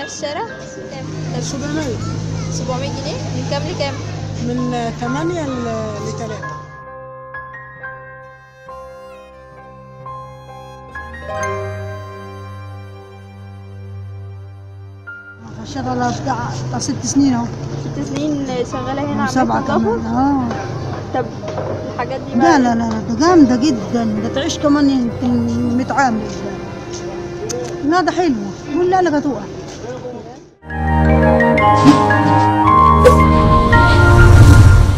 في الشارع كام طب 700 700 جنيه من كام لكام من 8 ل 3 شغالة بتاع بتاع ست سنين اهو ست سنين شغالة هنا سبعة عملت كمان نظافة اه طب الحاجات دي لا بقى لا لا لا ده جامدة جدا ده تعيش كمان يمكن 100 عام لا ده حلوة ولا لك هتقع